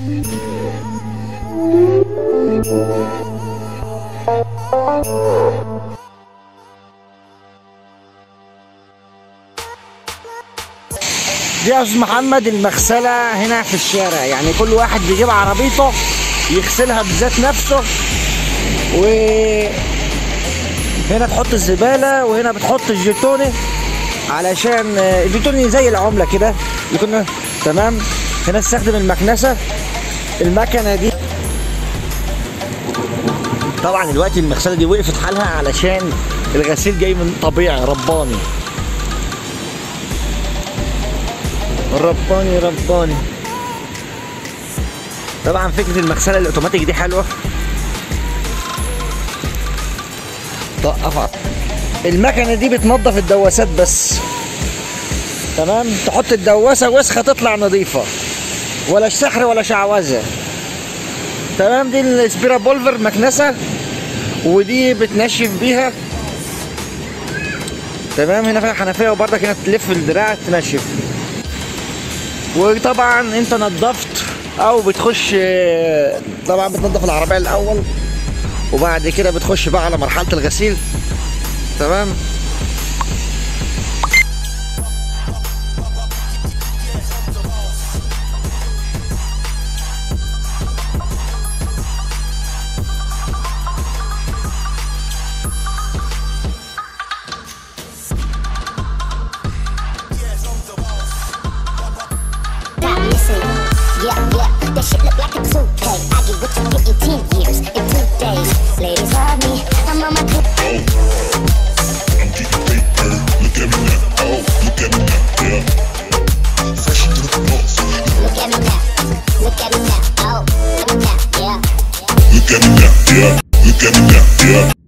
دي يا استاذ محمد المغسله هنا في الشارع يعني كل واحد بيجيب عربيته يغسلها بذات نفسه و هنا تحط الزباله وهنا بتحط الجيتوني علشان آه، الجيتوني زي العمله كده يكون تمام هنا استخدم المكنسه المكنه دي طبعا دلوقتي المغسله دي وقفت حالها علشان الغسيل جاي من طبيعي رباني رباني رباني طبعا فكره المغسله الاوتوماتيك دي حلوه طقف المكنه دي بتنظف الدواسات بس تمام تحط الدواسه وسخه تطلع نظيفه ولا سحر ولا شعوذه تمام دي السبيرا بولفر مكنسه ودي بتنشف بيها تمام هنا فيها حنفيه وبرضك هنا تلف الدراع تنشف وطبعا انت نظفت او بتخش طبعا بتنظف العربيه الاول وبعد كده بتخش بقى على مرحله الغسيل تمام Stop, listen. Yeah, yeah, that shit look like a toupee. I get what you get in 10 years, in two days. Ladies love me, I'm on my good. I'm getting paper. Look at me now. Oh, look at me now. Yeah. Fresh to the boss. Look at me now, look at me now, oh, look at me now, yeah. Look at me now. Yeah. Look at me now. Yeah.